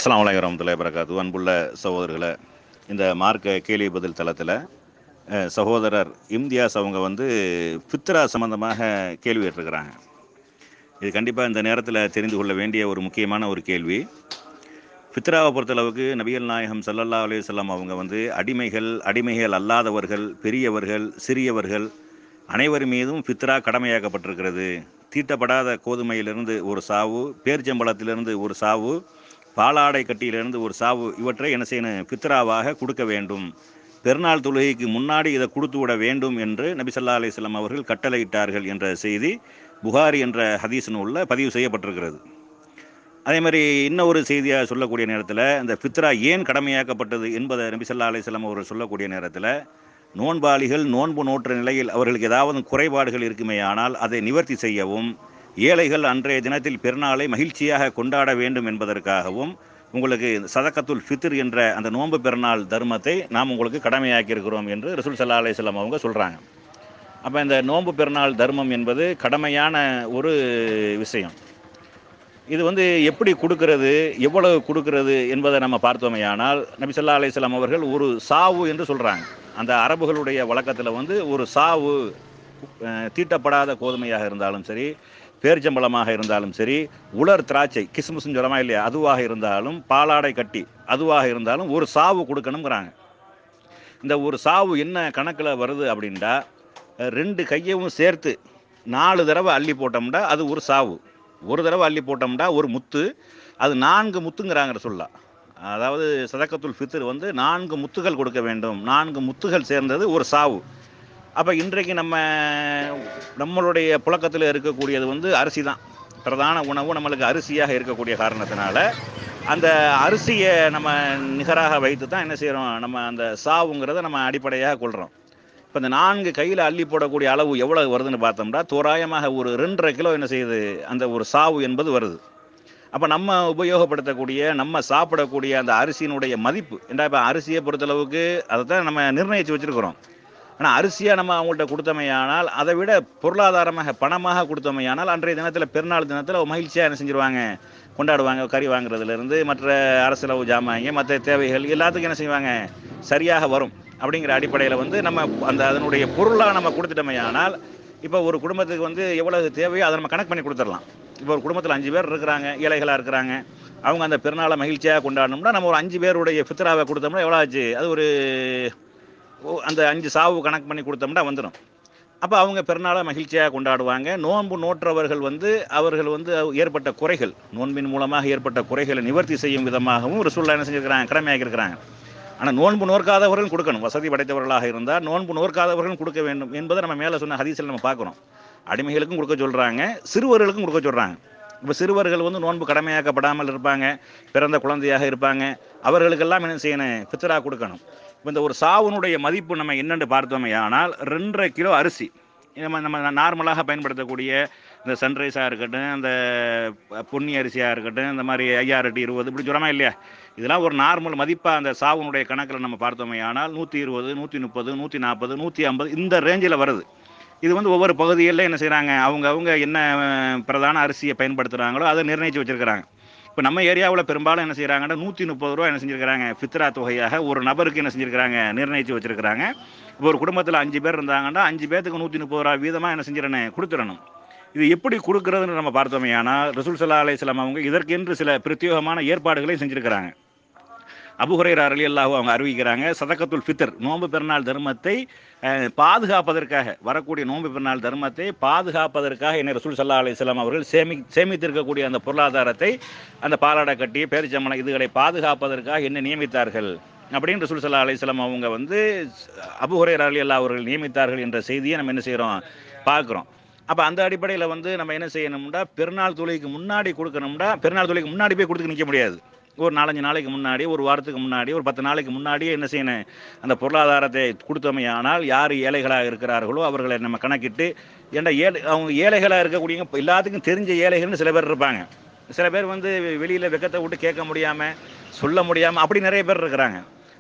அஸ்ஸலாமு அலைக்கும் வரமத்துல்லாஹி வரகாத்து அன்புள்ள சகோதரர்களை இந்த மார்க்க கேள்வி பதில் தளத்தில் அஹ், சகோதரர் இம்தியாஸ் அவங்க வந்து ஃபித்ரா சம்பந்தமாக கேள்வி கேட்டிருக்கிறாங்க இது கண்டிப்பாக இந்த நேரத்தில் தெரிந்து கொள்ள வேண்டிய ஒரு முக்கியமான ஒரு கேள்வி ஃபித்ராவை பொறுத்தளவுக்கு நபிகள் நாயகம் ஸல்லல்லாஹு அலைஹி வஸல்லம் அவங்க வந்து அடிமைகள் அடிமைகள் அல்லாதவர்கள் பெரியவர்கள் சிறியவர்கள் அனைவர் மீதும் ஃபித்ரா கடமையாக்கப்பட்டிருக்கிறது தீட்டப்படாத கோதுமையிலிருந்து ஒரு சாவு பேர்ச்சம்பளத்திலிருந்து ஒரு சாவு பாலாடை கட்டியிலிருந்து ஒரு சாவு இவற்றை என்ன செய்யணும் ஃபித்ராவாக கொடுக்க வேண்டும் பெருநாள் தொழுகைக்கு முன்னாடி இதை கொடுத்து விட வேண்டும் என்று நபி ஸல்லல்லாஹு அலைஹி வஸல்லம் அவர்கள் கட்டளையிட்டார்கள் என்ற செய்தி புகாரி என்ற ஹதீஸ் நூலில் பதிவு செய்யப்பட்டிருக்கிறது அதே மாதிரி இன்னொரு செய்தியாக சொல்லக்கூடிய நேரத்தில் இந்த ஃபித்ரா ஏன் கடமையாக்கப்பட்டது என்பதை நபி ஸல்லல்லாஹு அலைஹி வஸல்லம் அவர்கள் சொல்லக்கூடிய நேரத்தில் நோன்பாளிகள் நோன்பு நோற்ற நிலையில் அவர்களுக்கு ஏதாவது குறைபாடுகள் இருக்குமே ஆனால் அதை நிவர்த்தி செய்யவும் ஏழைகள் அன்றைய தினத்தில் பெருநாளை மகிழ்ச்சியாக கொண்டாட வேண்டும் என்பதற்காகவும் உங்களுக்கு சதக்கத்துல் ஃபித்ர் என்ற அந்த நோன்பு பெருநாள் தர்மத்தை நாம் உங்களுக்கு கடமையாக்கியிருக்கிறோம் என்று ரசூல் சல்லா அலையம் அவங்க சொல்கிறாங்க அப்போ இந்த நோன்பு பெருநாள் தர்மம் என்பது கடமையான ஒரு விஷயம் இது வந்து எப்படி கொடுக்கிறது எவ்வளவு கொடுக்கிறது என்பதை நம்ம பார்த்தோமேயானால் நபி ஸல்லல்லாஹு அலைஹி வஸல்லம் அவர்கள் ஒரு சாவு என்று சொல்கிறாங்க அந்த அரபுகளுடைய வழக்கத்தில் வந்து ஒரு சாவு அஹ், தீட்டப்படாத கோதுமையாக இருந்தாலும் சரி பேர்ச்சம்பளமாக இருந்தாலும் சரி உலர் திராட்சை கிஸ்மிஸ்ன்னு சொல்லமா இல்லையா அதுவாக இருந்தாலும் பாலாடை கட்டி அதுவாக இருந்தாலும் ஒரு சாவு கொடுக்கணுங்கிறாங்க இந்த ஒரு சாவு என்ன கணக்கில் வருது அப்படின்டா அஹ், ரெண்டு கையவும் சேர்த்து நாலு தடவை அள்ளி போட்டோம்னா அது ஒரு சாவு ஒரு தடவை அள்ளி போட்டோம்னா ஒரு முத்து அது நான்கு முத்துங்கிறாங்க சொல்லலாம் அதாவது சதக்கத்துல் ஃபித்ர் வந்து நான்கு முத்துகள் கொடுக்க வேண்டும் நான்கு முத்துகள் சேர்ந்தது ஒரு சாவு அப்போ இன்றைக்கு நம்ம நம்மளுடைய புழக்கத்தில் இருக்கக்கூடியது வந்து அரிசி தான் பிரதான உணவு நம்மளுக்கு அரிசியாக இருக்கக்கூடிய காரணத்தினால அந்த அரிசியை நம்ம நிகராக வைத்து தான் என்ன செய்கிறோம் நம்ம அந்த சாவுங்கிறத நம்ம அடிப்படையாக கொள்கிறோம் இப்போ இந்த நான்கு கையில் அள்ளி போடக்கூடிய அளவு எவ்வளவு வருதுன்னு பார்த்தோம்னா தோராயமாக ஒரு ரெண்டரை கிலோ என்ன செய்யுது அந்த ஒரு சாவு என்பது வருது அப்போ நம்ம உபயோகப்படுத்தக்கூடிய நம்ம சாப்பிடக்கூடிய அந்த அரிசியினுடைய மதிப்பு ஏன்டா இப்போ அரிசியை பொறுத்தளவுக்கு அதை தான் நம்ம நிர்ணயித்து வச்சுருக்கிறோம் ஆனால் அரிசியாக நம்ம அவங்கள்ட்ட கொடுத்தமையானால் அதை விட பொருளாதாரமாக பணமாக கொடுத்தமையானால் அன்றைய தினத்தில் பெருநாள் தினத்தில் மகிழ்ச்சியாக என்ன செஞ்சுருவாங்க கொண்டாடுவாங்க கறி வாங்குறதுலேருந்து மற்ற அரசியலவு ஜாமாங்க மற்ற தேவைகள் எல்லாத்துக்கும் என்ன செய்வாங்க சரியாக வரும் அப்படிங்கிற அடிப்படையில் வந்து நம்ம அந்த அதனுடைய பொருளாக நம்ம கொடுத்துட்டோமையானால் இப்போ ஒரு குடும்பத்துக்கு வந்து எவ்வளவு தேவையோ அதை நம்ம கணக்கு பண்ணி கொடுத்துடலாம் இப்போ ஒரு குடும்பத்தில் அஞ்சு பேர் இருக்கிறாங்க ஏழைகளாக இருக்கிறாங்க அவங்க அந்த பெருநாளை மகிழ்ச்சியாக கொண்டாடணும்னா நம்ம ஒரு அஞ்சு பேருடைய ஃபித்ராவை கொடுத்தோம்னா எவ்வளோ ஆச்சு அது ஒரு ஓ- அந்த அஞ்சு சாவு கணக்கு பண்ணி கொடுத்தோம்னா வந்துடும் அப்போ அவங்க பெருநாளை மகிழ்ச்சியாக கொண்டாடுவாங்க நோன்பு நோற்றவர்கள் வந்து அவர்கள் வந்து ஏற்பட்ட குறைகள் நோன்பின் மூலமாக ஏற்பட்ட குறைகளை நிவர்த்தி செய்யும் விதமாகவும் ரசூல்லா என்ன செஞ்சிருக்கிறாங்க கடமையாக்கியிருக்கிறாங்க ஆனால் நோன்பு நோற்காதவர்கள் கொடுக்கணும் வசதி படைத்தவர்களாக இருந்தால் நோன்பு நோற்காதவர்கள் கொடுக்க வேண்டும் என்பதை நம்ம மேலே சொன்ன ஹதீஸில் நம்ம பார்க்குறோம் அடிமைகளுக்கும் கொடுக்க சொல்கிறாங்க சிறுவர்களுக்கும் கொடுக்க சொல்கிறாங்க இப்போ சிறுவர்கள் வந்து நோன்பு கடமையாக்கப்படாமல் இருப்பாங்க பிறந்த குழந்தையாக இருப்பாங்க அவர்களுக்கெல்லாம் என்ன செய்யணும் பித்தரா கொடுக்கணும் இப்போ இந்த ஒரு சாவுனுடைய மதிப்பு நம்ம என்னென்று பார்த்தோமே ஆனால் ரெண்டரை கிலோ அரிசி நம்ம நம்ம நார்மலாக பயன்படுத்தக்கூடிய இந்த சன்ரைஸாக இருக்கட்டும் இந்த பொன்னி அரிசியாக இருக்கட்டும் இந்த மாதிரி ஐயாயிரட்டி இருபது இப்படி சொல்கிறோமா இல்லையா இதெல்லாம் ஒரு நார்மல் மதிப்பாக அந்த சாவுனுடைய கணக்கில் நம்ம பார்த்தோமே ஆனால் நூற்றி இருபது நூற்றி முப்பது நூற்றி நாற்பது நூற்றி ஐம்பது இந்த ரேஞ்சில் வருது இது வந்து ஒவ்வொரு பகுதிகளில் என்ன செய்கிறாங்க அவங்க அவங்க என்ன அஹ், பிரதான அரிசியை பயன்படுத்துகிறாங்களோ அதை நிர்ணயித்து வச்சுருக்கிறாங்க இப்போ நம்ம ஏரியாவில் பெரும்பாலும் என்ன செய்கிறாங்கன்னா நூற்றி முப்பது ரூபா என்ன செஞ்சுருக்கிறாங்க ஃபித்ரா தொகையாக ஒரு நபருக்கு என்ன செஞ்சுருக்கிறாங்க நிர்ணயித்து வச்சுருக்கிறாங்க இப்போ ஒரு குடும்பத்தில் அஞ்சு பேர் இருந்தாங்கன்னா அஞ்சு பேர்த்துக்கு நூற்றி முப்பது ரூபா வீதமாக என்ன செஞ்சிடணும் கொடுத்துடணும் இது எப்படி கொடுக்கறதுன்னு நம்ம பார்த்தோமே ஆனால் ரசூல் சல்லா அலையம் அவங்க இதற்கென்று சில பிரத்யேகமான ஏற்பாடுகளையும் செஞ்சுருக்கிறாங்க அபுஹுரைரா அலி அல்லாஹ் அவங்க அறிவிக்கிறாங்க சதக்கத்துல் ஃபித்ர் நோன்பு பெருநாள் தர்மத்தை அஹ், பாதுகாப்பதற்காக வரக்கூடிய நோன்பு பெருநாள் தர்மத்தை பாதுகாப்பதற்காக என்ன ரசூல் சல்லா அலிஸ்லாம் அவர்கள் சேமி சேமித்திருக்கக்கூடிய அந்த பொருளாதாரத்தை அந்த பாலாடை கட்டி பேரிச்சம்பளம் இதுகளை பாதுகாப்பதற்காக என்ன நியமித்தார்கள் அப்படின்னு ரசூல் சல்லா அலிஸ்லாம் அவங்க வந்து அபுஹுரைரா அலி அல்லாஹ் அவர்கள் நியமித்தார்கள் என்ற செய்தியை நம்ம என்ன செய்கிறோம் பார்க்குறோம் அப்போ அந்த அடிப்படையில் வந்து நம்ம என்ன செய்யணும்னா பெருநாள் தொழுகைக்கு முன்னாடி கொடுக்கணும்னா பெருநாள் தொழுகைக்கு முன்னாடி போய் கொடுத்து நிற்க முடியாது ஒரு நாலஞ்சு நாளைக்கு முன்னாடி ஒரு வாரத்துக்கு முன்னாடி ஒரு பத்து நாளைக்கு முன்னாடியே என்ன செய்யணும் அந்த பொருளாதாரத்தை கொடுத்தோமையானால் யார் ஏழைகளாக இருக்கிறார்களோ அவர்களை நம்ம கணக்கிட்டு ஏன்டா ஏழை அவங்க ஏழைகளாக இருக்கக்கூடியவங்க இப்ப எல்லாத்துக்கும் தெரிஞ்ச ஏழைகள்னு சில பேர் இருப்பாங்க சில பேர் வந்து வெளியில் வெக்கத்தை விட்டு கேட்க முடியாமல் சொல்ல முடியாமல் அப்படி நிறைய பேர் இருக்கிறாங்க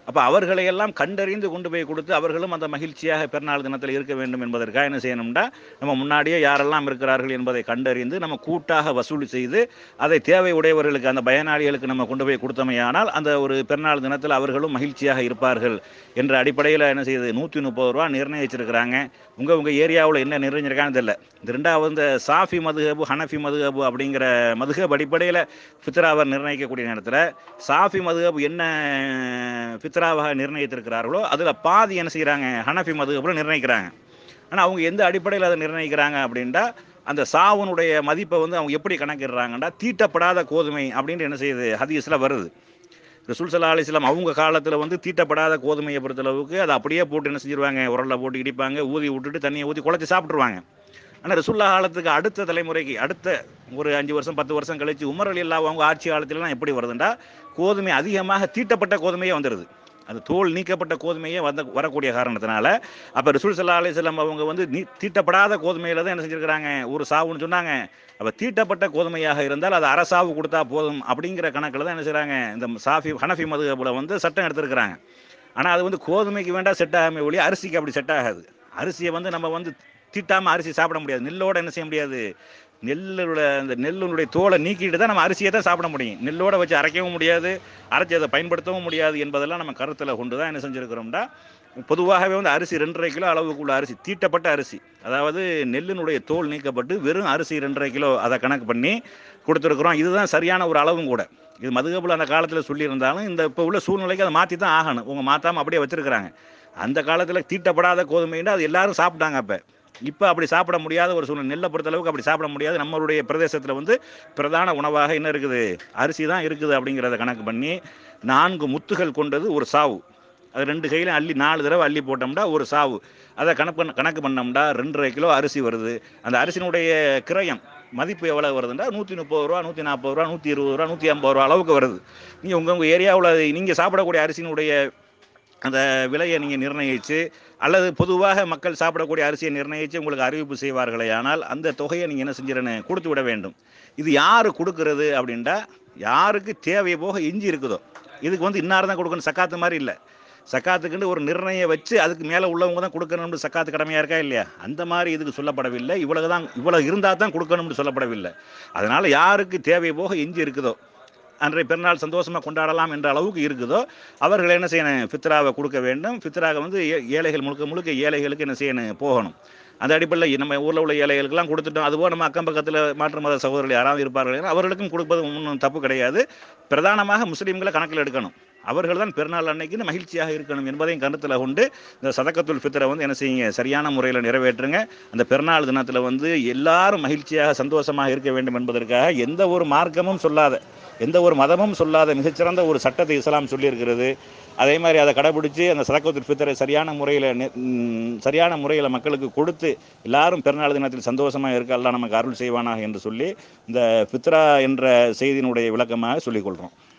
அப்போ அவர்களை எல்லாம் கண்டறிந்து கொண்டு போய் கொடுத்து அவர்களும் அந்த மகிழ்ச்சியாக பெருநாள் தினத்தில் இருக்க வேண்டும் என்பதற்காக என்ன செய்யணும்னா நம்ம முன்னாடியே யாரெல்லாம் இருக்கிறார்கள் என்பதை கண்டறிந்து நம்ம கூட்டாக வசூல் செய்து அதை தேவை உடையவர்களுக்கு அந்த பயனாளிகளுக்கு நம்ம கொண்டு போய் கொடுத்தமையானால் அந்த ஒரு பெருநாள் தினத்தில் அவர்களும் மகிழ்ச்சியாக இருப்பார்கள் என்ற அடிப்படையில் என்ன செய்யுது நூற்றி முப்பது ரூபா நிர்ணயிச்சிருக்கிறாங்க உங்கள் உங்கள் ஏரியாவில் என்ன நிர்ணயிச்சிருக்கான்னு தெரியல இந்த ரெண்டாவது இந்த சாஃபி மதுஹபு ஹனஃபி மதுஹபு அப்படிங்கிற மதுஹப் அடிப்படையில் ஃபித்ராவை நிர்ணயிக்கக்கூடிய நேரத்தில் சாஃபி மதுஹப் என்ன ஃபித்ராவாக நிர்ணயித்திருக்கிறார்களோ அதில் பாதி என்ன செய்கிறாங்க ஹனஃபி மதுஹபில் நிர்ணயிக்கிறாங்க ஆனால் அவங்க எந்த அடிப்படையில் அதை நிர்ணயிக்கிறாங்க அப்படின்டா அந்த சாவனுடைய மதிப்பை வந்து அவங்க எப்படி கணக்கிடுறாங்கன்னா தீட்டப்படாத கோதுமை அப்படின்ட்டு என்ன செய்யுது ஹதீஸில் வருது ரசூல் சல்லா அலிஸ்லாம் அவங்க காலத்தில் வந்து தீட்டப்படாத கோதுமையை பொறுத்தளவுக்கு அதை அப்படியே போட்டு என்ன செஞ்சிருவாங்க உரலில் போட்டு இடிப்பாங்க ஊதி விட்டுட்டு தண்ணியை ஊற்றி குழச்சி சாப்பிட்ருவாங்க ஆனால் ரசுல்லா காலத்துக்கு அடுத்த தலைமுறைக்கு அடுத்த ஒரு அஞ்சு வருஷம் பத்து வருஷம் கழிச்சு உமர் அலி அல்லா அவங்க ஆட்சி காலத்திலலாம் எப்படி வருதுண்டா கோதுமை அதிகமாக தீட்டப்பட்ட கோதுமையே வந்துடுது அது தோல் நீக்கப்பட்ட கோதுமையே வந்த வரக்கூடிய காரணத்தினால அப்போ ரசூல் சல்லா அலிஸ்லாம் அவங்க வந்து நீ தீட்டப்படாத கோதுமையில் தான் என்ன செஞ்சுருக்கிறாங்க ஒரு சாவுன்னு சொன்னாங்க அப்போ தீட்டப்பட்ட கோதுமையாக இருந்தால் அது அரசாவு கொடுத்தா போதும் அப்படிங்கிற கணக்கில் தான் என்ன செய்கிறாங்க இந்த சாஃபி ஹனஃபி மதுகபில் வந்து சட்டம் எடுத்திருக்கிறாங்க ஆனால் அது வந்து கோதுமைக்கு வேண்டாம் செட் ஆகாம ஒழிய அரிசிக்கு அப்படி செட் ஆகாது அரிசியை வந்து நம்ம வந்து தீட்டாமல் அரிசி சாப்பிட முடியாது நெல்லோட என்ன செய்ய முடியாது நெல்லோட அந்த நெல்லுடைய தோலை நீக்கிட்டு தான் நம்ம அரிசியை தான் சாப்பிட முடியும் நெல்லோட வச்சு அரைக்கவும் முடியாது அரைச்சி அதை பயன்படுத்தவும் முடியாது என்பதெல்லாம் நம்ம கருத்தில் கொண்டு தான் என்ன செஞ்சுருக்கிறோம்னா பொதுவாகவே வந்து அரிசி ரெண்டரை கிலோ அளவுக்குள்ள அரிசி தீட்டப்பட்ட அரிசி அதாவது நெல்லினுடைய தோல் நீக்கப்பட்டு வெறும் அரிசி ரெண்டரை கிலோ அதை கணக்கு பண்ணி கொடுத்துருக்குறோம் இதுதான் சரியான ஒரு அளவும் கூட இது மதுகபுல் அந்த காலத்தில் சொல்லியிருந்தாலும் இந்த இப்போ உள்ள சூழ்நிலைக்கு அதை மாற்றி தான் ஆகணும் உங்க மாற்றாமல் அப்படியே வச்சுருக்கிறாங்க அந்த காலத்தில் தீட்டப்படாத கோதுமைன்னு அது எல்லாரும் சாப்பிட்டாங்க அப்போ இப்போ அப்படி சாப்பிட முடியாத ஒரு சூழ்நிலை நெல்லை பொறுத்தளவுக்கு அப்படி சாப்பிட முடியாது நம்மளுடைய பிரதேசத்தில் வந்து பிரதான உணவாக என்ன இருக்குது அரிசி தான் இருக்குது அப்படிங்கிறத கணக்கு பண்ணி நான்கு முத்துகள் கொண்டது ஒரு சாவு அது ரெண்டு கையிலும் அள்ளி நாலு தடவை அள்ளி போட்டோம்னா ஒரு சாவு அதை கணக்கு பண்ண கணக்கு பண்ணோம்னா ரெண்டரை கிலோ அரிசி வருது அந்த அரிசினுடைய கிரயம் மதிப்பு எவ்வளோ வருதுன்னா நூற்றி முப்பது ரூபா நூற்றி நாற்பது ரூபா நூற்றி இருபது ரூபா நூற்றி ஐம்பது ரூபா அளவுக்கு வருது நீங்கள் உங்கள் உங்கள் ஏரியாவில் நீங்கள் சாப்பிடக்கூடிய அரிசியினுடைய அந்த விலையை நீங்கள் நிர்ணயித்து அல்லது பொதுவாக மக்கள் சாப்பிடக்கூடிய அரிசியை நிர்ணயித்து உங்களுக்கு அறிவிப்பு செய்வார்களே ஆனால் அந்த தொகையை நீங்கள் என்ன செஞ்சிடணும் கொடுத்து விட வேண்டும் இது யார் கொடுக்கறது அப்படின்ட்டா யாருக்கு தேவை போக இஞ்சி இருக்குதோ இதுக்கு வந்து இன்னார் தான் கொடுக்கணும் சக்காத்து மாதிரி இல்லை சக்காத்துக்குன்னு ஒரு நிர்ணயம் வச்சு அதுக்கு மேலே உள்ளவங்க தான் கொடுக்கணும்னு சக்காத்து கடமையாக இருக்கா இல்லையா அந்த மாதிரி இதுக்கு சொல்லப்படவில்லை இவ்வளவு தான் இவ்வளவு இருந்தால் தான் கொடுக்கணும்னு சொல்லப்படவில்லை அதனால் யாருக்கு தேவை போக இஞ்சி இருக்குதோ அன்றைய பெருநாள் சந்தோஷமாக கொண்டாடலாம் என்ற அளவுக்கு இருக்குதோ அவர்கள் என்ன செய்யணும் ஃபித்ராவை கொடுக்க வேண்டும் ஃபித்ராவை வந்து ஏ- ஏழைகள் முழுக்க முழுக்க ஏழைகளுக்கு என்ன செய்யணும் போகணும் அந்த அடிப்படையில் நம்ம ஊரில் உள்ள ஏழைகளுக்கெல்லாம் கொடுத்துட்டோம் அதுபோல் நம்ம அக்கம் பக்கத்தில் மாற்று மத சகோதரர்கள் யாராவது இருப்பார்கள் என்றால் அவர்களுக்கும் கொடுப்பது ஒன்றும் தப்பு கிடையாது பிரதானமாக முஸ்லீம்களை கணக்கில் எடுக்கணும் அவர்கள் தான் பெருநாள் அன்னைக்கு மகிழ்ச்சியாக இருக்கணும் என்பதையும் கருத்தில் கொண்டு இந்த சதக்கத்துல் ஃபித்ரை வந்து என்ன செய்யுங்க சரியான முறையில் நிறைவேற்றுங்க அந்த பெருநாள் தினத்தில் வந்து எல்லாரும் மகிழ்ச்சியாக சந்தோஷமாக இருக்க வேண்டும் என்பதற்காக எந்த ஒரு மார்க்கமும் சொல்லாத எந்த ஒரு மதமும் சொல்லாத மிகச்சிறந்த ஒரு சட்டத்தை இஸ்லாம் சொல்லியிருக்கிறது அதே மாதிரி அதை கடைபிடிச்சு அந்த சதக்கத்துல் ஃபித்ரை சரியான முறையில் சரியான முறையில் மக்களுக்கு கொடுத்து எல்லாரும் பெருநாள் தினத்தில் சந்தோஷமாக இருக்க அல்லாஹ் நமக்கு அருள் செய்வானாக என்று சொல்லி இந்த ஃபித்ரா என்ற செய்தியினுடைய விளக்கமாக சொல்லிக் கொள்கிறோம்